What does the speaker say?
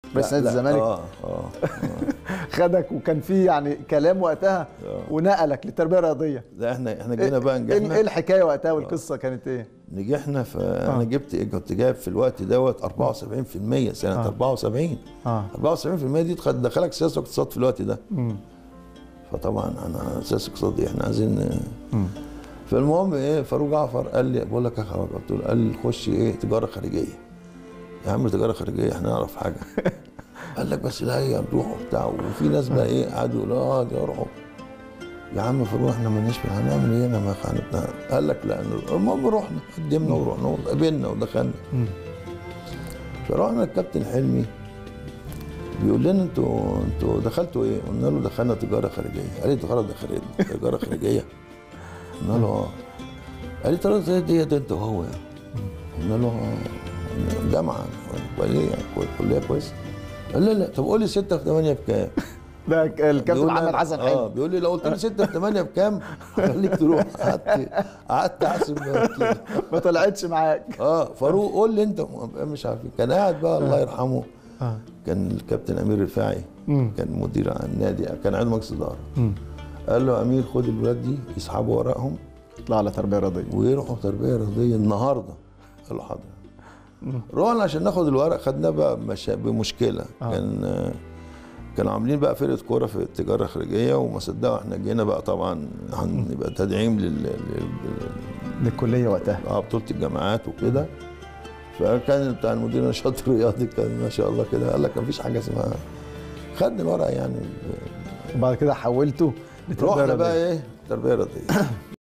رئيس لا، نادي لا، الزمالك اه اه خدك وكان في يعني كلام وقتها آه. ونقلك للتربيه الرياضيه لا احنا احنا جينا بقى ايه نجحنا إيه الحكايه وقتها والقصه كانت ايه؟ نجحنا فانا جبت ايه كنت جايب في الوقت دوت 74% سنه آه. 74 اه 74% دي تخ- دخلك سياسه واقتصاد في الوقت ده مم. فطبعا انا سياسه اقتصادي احنا عايزين مم. فالمهم ايه فاروق جعفر قال لي بقول لك يا خلاص قلت له قال لي خش ايه تجاره خارجيه يا عم تجاره خارجيه احنا نعرف حاجه قال لك بس لا هي نروح وبتاع وفي ناس بقى ايه قعدوا يقولوا اه دي روحوا يا عم فاروق احنا مالناش في هنعمل ايه انا ما خانتنا قال لك لا نروح. المهم رحنا قدمنا ورحنا وقابلنا ودخلنا مم. فرحنا الكابتن حلمي بيقول لنا انتوا انتوا دخلتوا ايه؟ قلنا له دخلنا تجاره خارجيه، قال لي تجاره خارجيه تجاره خارجيه قلنا له اه قال لي تجاره زي ديت انت وهو يعني قلنا له اه جامعه قال لي كليه كويسه قال لا لا طب قول لي 6 في 8 بكام؟ ده الكابتن بيقول لي محمد أنا- حسن اه حلمي بيقول لي لو قلت لي 6 في 8 بكام؟ هخليك تروح قعدت قعدت احسب ما طلعتش معاك اه فاروق قول لي انت مش عارف كان قاعد بقى الله يرحمه اه كان الكابتن امير رفاعي مم. كان مدير عن النادي كان عضو مجلس اداره مم. قال له امير خد الولاد دي يسحبوا ورقهم طلع على تربيه رياضيه ويروحوا تربيه رياضيه النهارده قال له حاضر رحنا عشان ناخد الورق خدناه بقى بمشا... بمشكله آه. كان آه، كانوا عاملين بقى فرقه كوره في التجاره الخارجيه وما صدقوا احنا جينا بقى طبعا هنبقى تدعيم لل, لل... للكليه وقتها اه بطوله الجامعات وكده فكان بتاع المدير النشاط الرياضي كان ما شاء الله كده قال لك مفيش حاجه اسمها خدنا الورق يعني وبعد كده حولته لتربيه رحنا بقى رياضيه ايه تربيه رياضيه